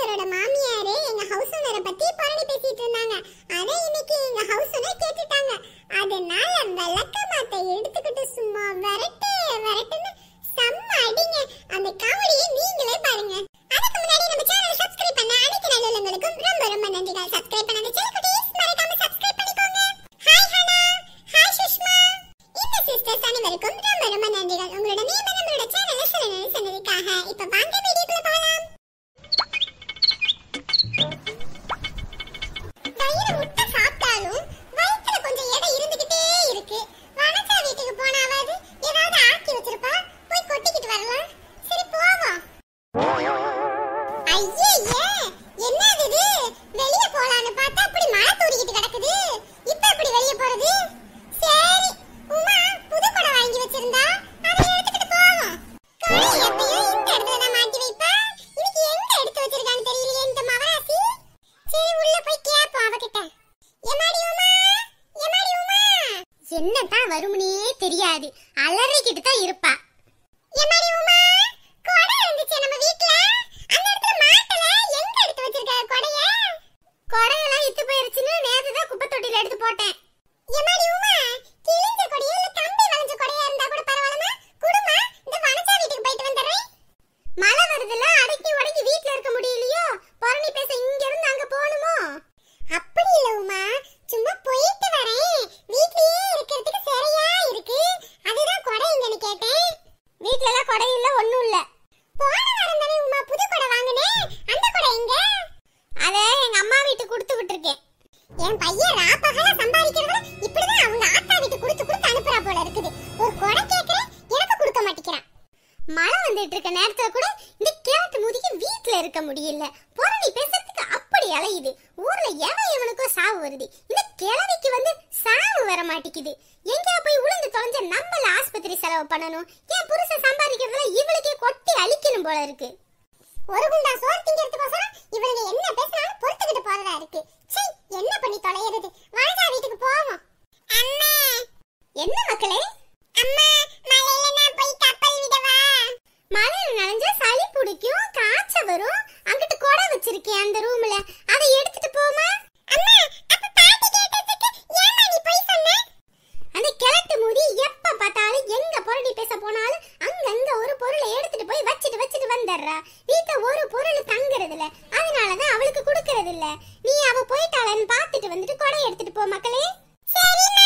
இவரோட மாமியாரு எங்க ஹவுஸ் ஓனரை பத்தி புரணி பேசிட்டு இருந்தாங்க அதை இன்னைக்கு எங்க ஹவுஸ் ஓனர் கேட்டுட்டாங்க அதனால விளக்கமாத்தை எடுத்துக்கிட்டு சும்மா விரட்டு விரட்டுன்னு செம்ம அடிங்க அந்த காமெடியை நீங்களே பாருங்க அதுக்கு முன்னாடி நம்ம சேனலை சப்ஸ்கிரைப் பண்ண அனைத்து நல்லவங்களுக்கும் ரொம்ப ரொம்ப நன்றிகள் சப்ஸ்கிரைப் பண்ணாத செல்லக்குட்டீஸ் மறக்காம சப்ஸ்கிரைப் பண்ணிக்கோங்க ஹாய் ஹனா ஹாய் சுஷ்மா இந்த சிஸ்டர்ஸ் அனைவருக்கும் ரொம்ப ரொம்ப நன்றிகள் உங்களோட நேம் நம்மளோட சேனலை சொல்லணும்னு சொன்னதுக்காக இப்ப வாங்க வீடியோக்குள்ள போகலாம் வயிறு முட்டை சாப்பிட்டாலும் வயித்துல கொஞ்சம் எடை இருந்துகிட்டே இருக்கு வனஜா வீட்டுக்கு போனாவது ஏதாவது ஆக்கி வச்சிருப்பா போய் கொட்டிக்கிட்டு வரலாம் சரி போவோம் ஐயே என்னது இது வெளிய போலான்னு பார்த்தா அப்படி மழை தூரிக்கிட்டு கிடக்குது இப்ப எப்படி வெளிய போறது சரி உமா புது குடம் வாங்கி வச்சிருந்தா அதை எடுத்துக்கிட்டு போவோம் குடம் எப்பயும் இந்த இடத்துல தான் மாட்டி வைப்பா இன்னைக்கு எங்க எடுத்து வச்சிருக்கான்னு தெரியலையே இந்த மவராசி சரி உள்ள போய் கேப்போம் அவகிட்ட எமாடி உமா எமாடி உமா என்னதான் வருமுனே தெரியாது அலறிக்கிட்டு தான் இருப்பா எமாடி உமா கொடை இருந்துச்சு நம்ம வீட்ல அந்த இடத்துல மாட்டல எங்க எடுத்து வச்சிருக்க கொடைய கொடையெல்லாம் இத்து போயிருச்சுன்னு நேத்து தான் குப்பை தொட்டில எடுத்து போட்டேன் எமாடி உமா கிழிஞ்ச கொடையா இல்ல கம்பி வளைஞ்ச கொடையா இருந்தா கூட பரவாயில்லமா குடுமா இந்த வனஜா வீட்டுக்கு போயிட்டு வந்துடுறேன் மழை வருதுல அடக்கி உடக்கி வீட்ல இருக்க முடியலையோ பரணி பேச இங்க இருந்து அங்க போகணுமோ அப்படி இல்ல உமா சும்மா போயிட்டு வரேன் வீட்லயே இருக்கிறதுக்கு சரியா இருக்கு அதுதான் கொடை எங்கன்னு கேட்டேன் வீட்ல எல்லாம் கொடை இல்ல ஒண்ணும் இல்ல போன வாரம் தானே உமா புது கொடை வாங்குனேன் அந்த கொடை எங்க அத எங்க அம்மா வீட்டுக்கு கொடுத்து விட்டுருக்கேன் என் பையன் ராப்பகலா சம்பாதிக்கிறவள இப்படிதான் அவங்க ஆத்தா வீட்டுக்கு கொடுத்து கொடுத்து அனுப்புறா போல இருக்குது ஒரு கொடை கேக்குறேன் எனக்கு கொடுக்க மாட்டேங்கிறான் மழை வந்துட்டு இருக்க நேரத்துல கூட இந்த கிழட்டு முதிக்கு வீட்ல இருக்க முடியல புரணி பேசுறதுக்கு அப்படி அலையுது ஊர்ல எவன் எவனுக்கோ சாவு வருது இந்த கிழவிக்கு வந்து சாவு வர மாட்டேங்குது எங்கேயா போய் உளுந்து தொலைஞ்ச நம்மள ஆஸ்பத்திரி செலவு பண்ணணும் என் புருஷன் சம்பாதிக்கிறதுல இவளுக்கே கொட்டி அழிக்கணும் போல இருக்கு ஒரு குண்டா சோறு திங்கிறதுக்கோசரம் இவனுங்க என்ன பேசினாலும் பொறுத்துக்கிட்டு போறதா இருக்கு சீ என்ன பண்ணி தொலைகிறது வாழா வீட்டுக்கு போவோம் அம்மா என்ன மக்களே அம்மா மலையில நான் போய் கப்பல் விடவா மலையில நனைஞ்சா சளி பிடிக்கும் காய்ச்ச வரும் அங்கிட்டு குடை வச்சிருக்கேன் அந்த ரூம்ல அதை எடுத்துட்டு போமா அம்மா அப்ப பாட்டி கேட்டதுக்கு ஏமா நீ போய் சொன்ன அந்த கிழட்டு மூடி எப்ப பார்த்தாலும் எங்க புரடி பேச போனாலும் அங்கங்க ஒரு பொருளை எடுத்துட்டு போய் வச்சுட்டு வச்சுட்டு வந்துடுறா வீட்டுல ஒரு பொருள் தங்குறது இல்ல அதனாலதான் அவளுக்கு கொடுக்கறது இல்ல நீ அவ போயிட்டாளன்னு பார்த்துட்டு வந்துட்டு கொடை எடுத்துட்டு போ மக்களே சரிம்மா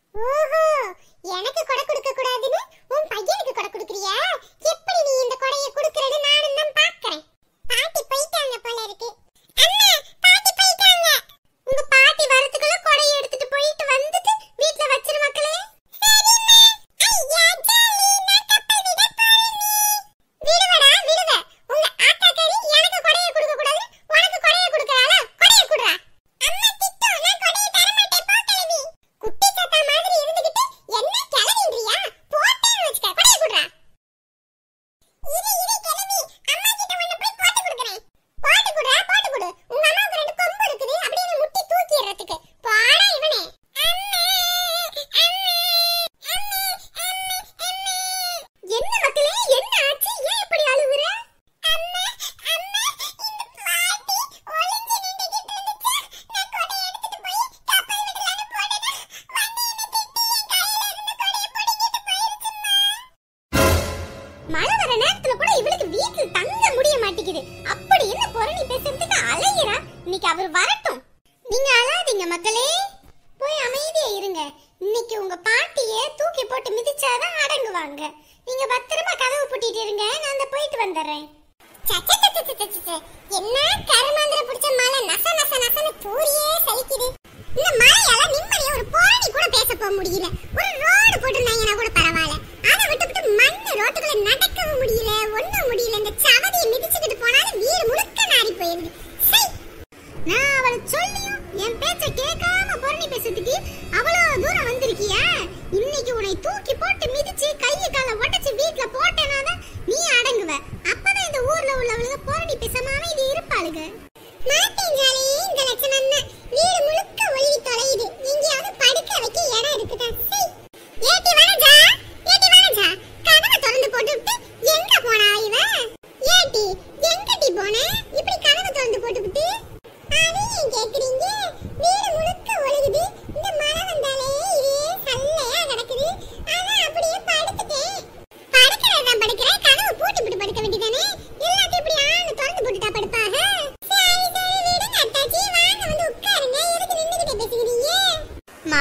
ஓஹோ எனக்கு கொடை கொடுக்க கூடாதுன்னு உன் பையனுக்கு கொடை கொடுக்கறியா எப்படி நீ இந்த கொடையை கொடுக்கறது நானும் தான் பார்க்கறேன் பாட்டி போயிட்டாங்க போல இருக்கு அம்மா பாட்டி போயிட்டாங்க உங்க பாட்டி வரதுக்குள்ள கொடையை எடுத்துட்டு போயிட்டு வந்துட்டு வீட்ல வச்சிரு மக்களே சரிம்மா ஐயா ஜாலி நான் கப்பல் விட போறேன் விடுவடா விடுவ உங்க ஆத்தாக்காரி எனக்கு கொடையை கொடுக்க கூடாது உனக்கு கொடையை கொடுக்கறாளா கொடையை குடுறா அம்மா திட்டு நான் கொடையை தர மாட்டேன் போ கிளவி குட்டி சத்தா மாதிரி இருந்துகிட்டு என்ன கிளவின்றியா போட்டேன்னு வச்சுக்க கொடையை குடுறா இரு இரு கிளவி அம்மா கிட்ட ஒன்னு போய் போட்டு குடுக்குறேன் போட்டு குடுறா போட்டு குடு உங்க அம்மாவுக்கு ரெண்டு கொம்பு இருக்குது அப்படியே நீ முட்டி தூக்கிடுறதுக்கு போடா இவனே அம்மா அம்மா அம்மா அம்மா என்ன மக்களே என்ன ஆச்சு ஏன் இப்படி அழுகுற அம்மா அம்மா இந்த பாட்டி ஒளிஞ்சு நின்னுகிட்டு இருந்துச்சு நான் கொடை எடுத்துட்டு போய் கப்பல் விடலான்னு போனேனா வந்து என்ன திட்டி என் கையில இருந்த கொடையை பிடிங்கிட்டு போயிருச்சும்மா மழை வர நேரத்துல கூட இவளுக்கு வீட்டுல தங்க முடிய மாட்டேங்குது அப்படி என்ன புரணி பேசுறதுக்கு அலையிறா இன்னைக்கு அவர் வரட்டும் நீங்க அழாதீங்க மக்களே போய் அமைதியா இருங்க இன்னைக்கு உங்க பாட்டிய தூக்கி போட்டு மிதிச்சாதான் அடங்குவாங்க நீங்க பத்திரமா கதவு பூட்டிட்டு இருங்க நான் அந்த போயிட்டு வந்துடுறேன் என்ன கருமாந்திர பிடிச்ச மழை நச நச நசன தூரியே சலிக்குது இந்த மழையால நிம்மதியா ஒரு போராடி கூட பேச போக முடியல ஒரு ரோடு போட்டிருந்தாங்கன்னா கூட பரவாயில்ல அதை விட்டுவிட்டு மண்ணு ரோட்டுக்குள்ள நடக்கவும் முடியல ஒண்ணும் முடியல இந்த சவதியை மிதிச்சுக்கிட்டு போனாலும் வீடு முழுக்க நாரி போயிருது சை நான் அவளை சொல்லியும் என் பேச்ச கேட்காம பொருணி பேசுறதுக்கு அவ்வளவு தூரம் வந்திருக்கியா இன்னைக்கு உன்னை தூக்கி போட்டு மிதிச்சு கையை காலை உடைச்சு வீட்ல போட்டேனாதான் நீ அடங்குவ அப்பதான் இந்த ஊர்ல உள்ளவளுங்க பொருணி பேசாம அமைதி இருப்பாளுங்க மாட்டேன் ஜாலி இந்த லட்சணம் தான் வீடு முழுக்க ஒளிவி தொலையுது எங்கேயாவது படுக்க வைக்க இடம் இருக்குதா சை ஏட்டி வனஜா ஏட்டி வனஜா கதவை திறந்து போட்டுவிட்டு எங்க போனா இவ ஏட்டி எங்கடி போன இப்படி கதவை திறந்து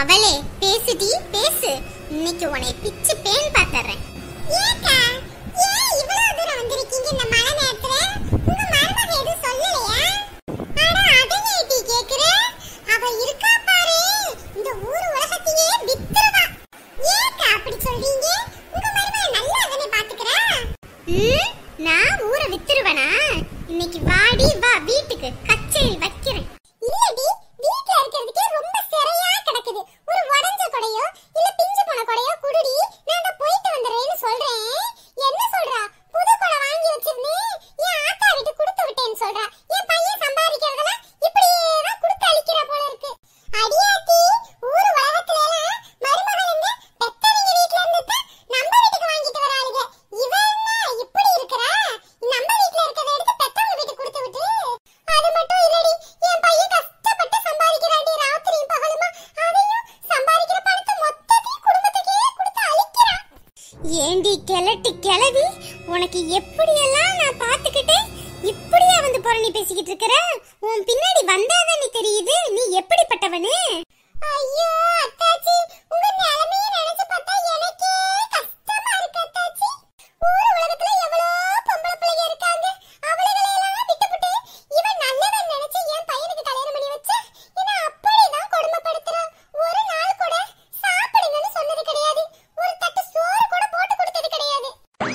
அவளே பேசுடி பேசு இன்னைக்கு உன்னை பிச்சு பேன் பாத்துறேன் ஏக்கா ஏன் இவ்வளவு தூரம் வந்திருக்கீங்க இந்த மழை நேரத்துல உங்க மருமக எதுவும் சொல்லலையா அட அதங்க ஏட்டி கேக்குற அவ இருக்கா பாரு இந்த ஊர் உலகத்தையே வித்துருவா ஏக்கா அப்படி சொல்றீங்க உங்க மருமக நல்லா தானே பாத்துக்கிறா ம், நான் ஊரை வித்துருவனா இன்னைக்கு வாடி வா வீட்டுக்கு கச்சேரி வைக்கிறேன் இல்லடி வீட்ல இருக்கிறதுக்கே ரொம்ப சிறையா கிடக்குது ஒரு உடைஞ்ச கொடையோ இல்ல பிஞ்சு போன கொடையோ குடுடி நான் தான் போயிட்டு வந்துடுறேன்னு சொல்றேன் என்ன சொல்றா புது கொடை வாங்கி வச்சிருந்தேன் என் ஆத்தா வீட்டு கொடுத்து விட்டேன்னு சொல்றா என் பையன் சம்பாதிக்கிறதெல்லாம் இப்படியே தான் கொடுத்து அழிக்கிற போல இருக்கு அடியாத்தி ஊர் உலகத்துல எல்லாம் மருமகள் என்ன பெத்தவங்க வீட்ல இருந்து தான் நம்ம வீட்டுக்கு வாங்கிட்டு வராளுங்க இவ என்ன இப்படி இருக்கறா நம்ம வீட்ல இருக்கறத எடுத்து பெத்தவங்க வீட்டுக்கு கொடுத்து விட்டு அது மட்டும் இல்லடி என் பையன் கஷ்டப்பட்டு சம்பாதிக்கிறாடி ராத்திரியும் பகலுமா அதையும் சம்பாதிக்கிற பணத்தை மொத்தத்தையும் குடும்பத்துக்கே கொடுத்து அழிக்கிறான் ஏண்டி கிளட்டி கிளவி உனக்கு எப்படியெல்லாம் நான் பாத்துக்கிட்டேன் இப்படியா வந்து புரணி பேசிக்கிட்டு இருக்கிற உன் பின்னாடி வந்தாதானே தெரியுது நீ எப்படிப்பட்டவனு ஐயோ அத்தாச்சி உங்க நிலைமைய நினைச்சு பார்த்தா எனக்கே கஷ்டமா இருக்கு அத்தாச்சி ஊர் உலகத்துல எவ்வளோ பொம்பளை பிள்ளைங்க இருக்காங்க அவளைகளை எல்லாம் விட்டுப்புட்டு இவன் நல்லவன் நினைச்சு என் பையனுக்கு கல்யாணம் பண்ணி வச்சா என்ன அப்படிதான் கொடுமைப்படுத்துறான் ஒரு நாள் கூட சாப்பிடுங்கன்னு சொன்னது கிடையாது ஒரு தட்டு சோறு கூட போட்டு கொடுத்தது கிடையாது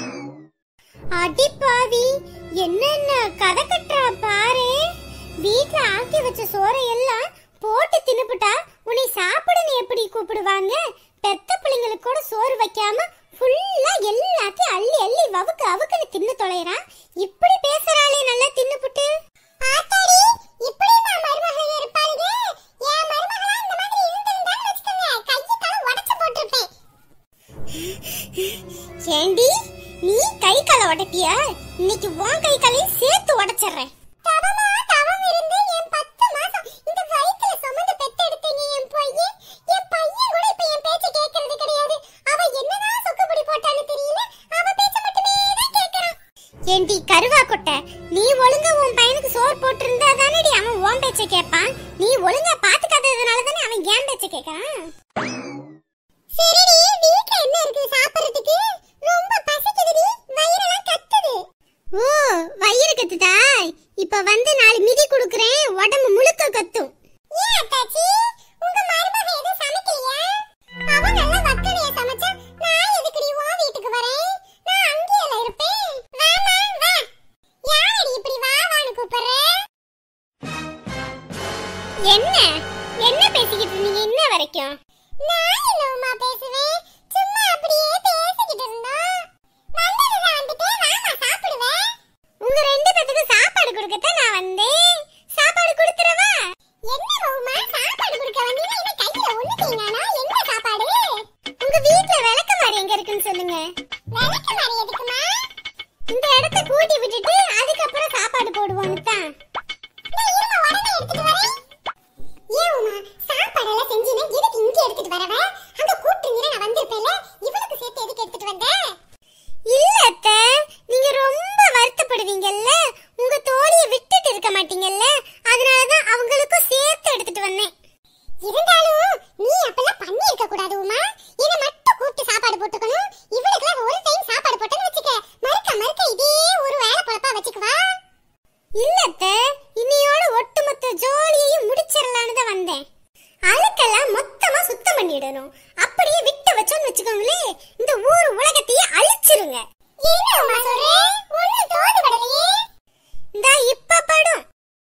அடி பாவி என்னென்ன கதை கட்டுறா பாரு வீட்ல ஆக்கி வச்ச சோறை எல்லாம் போட்டு தின்னுப்புட்டா உன்னை சாப்பிடுன்னு எப்படி கூப்பிடுவாங்க பெத்த பிள்ளைங்களுக்கு கூட சோறு வைக்காம ஃபுல்லா எல்லாத்தையும் அள்ளி அள்ளி வவுக்கு அவுக்குன்னு தின்னு தொலைறான் இப்படி பேசுறாளே நல்லா தின்னுப்புட்டு ஆத்தாடி இப்படி நான் மருமகள் இருப்பாளுங்க என் மருமகளா இந்த மாதிரி இருந்திருந்தான்னு வச்சுக்கோங்க கையை காலை உடைச்சு போட்டிருப்பேன் ஏண்டி நீ கை காலை உடைப்பியா இன்னைக்கு உன் கை காலையும் சேர்த்து உடைச்சிடுறேன் தவமா தவம் இருந்து என் பத்து மாசம் இந்த வயித்துல சுமந்து பெத்தெடுத்தீங்க என் பையன் என் பையன் கூட இப்ப என் பேச்ச கேட்கறது கிடையாது அவ என்னதான் சொக்குப்படி போட்டான்னு தெரியல அவ பேச்ச மட்டுமே தான் கேட்கறான் ஏண்டி கருவா கொட்டை நீ ஒழுங்கா உன் பையனுக்கு சோறு போட்டிருந்தா தானடி அவன் உன் பேச்ச கேட்பான் நீ ஒழுங்கா பாத்துக்காததுனால தானே அவன் ஏன் பேச்ச கேட்கறான் சரிடி வீட்ல என்ன இருக்கு சாப்பிடுறதுக்கு ரொம்ப பசிக்குதுடி வயிறெல்லாம் கத்துது ஓ வயிறு கத்துதா இப்ப வந்து நாலு மிதி குடுக்குறேன் உடம்பு முழுக்க கத்தும் ஏன் அத்தாச்சி உங்க மருமக எதுவும் சமைக்கலையா அவ நல்லா வக்கனைய சமைச்சா நான் எதுக்குடி உன் வீட்டுக்கு வரேன் நான் அங்கேயே இருப்பேன் வாமா வா யாரடி இப்படி வா வான்னு கூப்பிடுற என்ன என்ன பேசிக்கிட்டு இருந்தீங்க இன்ன வரைக்கும் நான் என்னவுமா பேசுவேன் சும்மா அப்படியே பேசிக்கிட்டு இருந்தோம் வந்ததுதான் வந்துட்டே வாமா சாப்பிடுவேன் உங்க ரெண்டு பேத்துக்கு சாப்பாடு கொடுக்கத்தான் நான் வந்தேன் சாப்பாடு கொடுத்துறவா என்ன உமா சாப்பாடு கொடுக்க வந்தீங்கன்னா இவன் கையில ஒண்ணு தீங்கானா என்ன சாப்பாடு உங்க வீட்ல விளக்கு மாதிரி எங்க இருக்குன்னு சொல்லுங்க விளக்கு மாதிரி எதுக்குமா இந்த இடத்த கூட்டி விட்டுட்டு அதுக்கப்புறம் சாப்பாடு போடுவோம்னு தான் நான் இருமா உடனே எடுத்துட்டு வரேன் ஏன் உமா சாப்பாடெல்லாம் செஞ்சினா எதுக்கு இங்க எடுத்துட்டு வரவ அங்க கூப்பிட்டு நான் வந்திருப்பேன்ல இவளுக்கு சேர்த்து எதுக்கு எடுத்துட்டு வந்த இல்ல அத்தை நீங்க ரொம்ப வருத்தப்படுவீங்கல்ல உங்க தோழிய விட்டுட்டு இருக்க மாட்டீங்கல்ல அதனாலதான் அவங்களுக்கும் சேர்த்து எடுத்துட்டு வந்தேன் இருந்தாலும் நீ அப்பெல்லாம் பண்ணி இருக்க கூடாது உமா என்ன மட்டும் கூப்பிட்டு சாப்பாடு போட்டுக்கணும் இவளுக்குலாம் ஒரு டைம் சாப்பாடு போட்டேன்னு வச்சுக்க மறுக்க மறுக்க இதே ஒரு வேலை பொழப்பா வச்சுக்குவா இல்ல அத்தை இன்னையோட ஒட்டுமொத்த ஜோலியையும் முடிச்சிடலான்னு தான் வந்தேன் அழுக்கெல்லாம் மொத்தமா சுத்தம் பண்ணிடணும் அப்படியே விட்டு வச்சோன்னு வச்சுக்கோங்களே இந்த ஊர் உலகத்தையே அழிச்சிருங்க என்ன உமா சொல்ற ஒண்ணு தோது படலையே இந்தா இப்ப படும்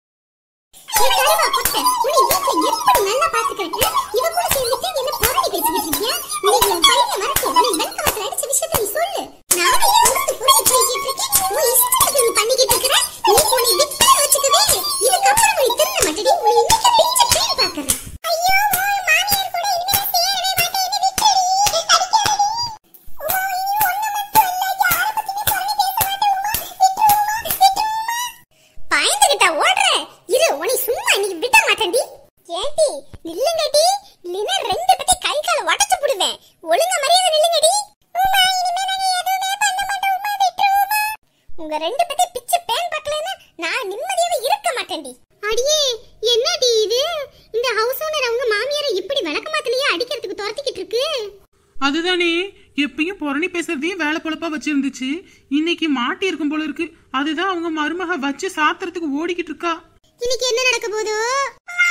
ஏ கருவா கொட்டை, உன்னை வீட்ல எப்படி நல்லா பாத்துக்கிறீங்க? இவ கூட சேர்ந்துட்டு என்ன புரணி பேசிக்கிட்டு இருக்கியா? இன்னைக்கு என் பையனை மறக்க, உன்னை வெளுக்க வாசல் அடிச்ச விஷயத்தை நீ சொல்லு. நானே பொறுத்து புரிய சொல்லிக்கிட்டு இருக்கேன். உன் இஷ்டத்துக்கு நீ பண்ணிக்கிட்டு இருக்கிற. நீ உன்னை விட்டே வச்சுக்கவே. இதுக்கப்புறம் உன்னை திருந்த மாட்டேடி. உன்னை இன்னைக்கு பிச்சு பேர் பார்க்கறேன். ஐயோ, உன் மாமியார் கூட இனிமே நான் சேரவே மாட்டேன். என்னை விட்டுடி. அடிக்காதடி. உமா, இனி உன்னை மட்டும் இல்ல, யாரை பத்தியுமே புரணி பேச மாட்டேன் உமா. விட்டுரு உமா, விட்டுரு உமா. பயந்துகிட்டா ஓடுற இரு உன்னை சும்மா இன்னைக்கு விட மாட்டேன்டி ஏண்டி நில்லுங்கடி இல்லைன்னா ரெண்டு பத்தி கை கால உடைச்சு போடுவேன் ஒழுங்கா மரியாதை நில்லுங்கடி உமா, இனிமே நாங்க எதுவுமே பண்ண மாட்டோம் உமா, விட்டுரு உமா. உங்க ரெண்டு பத்தி பிச்சு பேன் பார்க்கலன்னா நான் நிம்மதியாவே இருக்க மாட்டேன்டி அடியே என்னடி இது இந்த ஹவுஸ் ஓனர் அவங்க மாமியாரை இப்படி விளக்க மாத்தலையே அதுதானே எப்பயும் புரணி பேசுறதையே வேலை பொழப்பா வச்சிருந்துச்சு இன்னைக்கு மாட்டி இருக்கும் போல இருக்கு அதுதான் அவங்க மருமக வச்சு சாத்துறதுக்கு ஓடிக்கிட்டு இருக்கா இன்னைக்கு என்ன நடக்க போதோ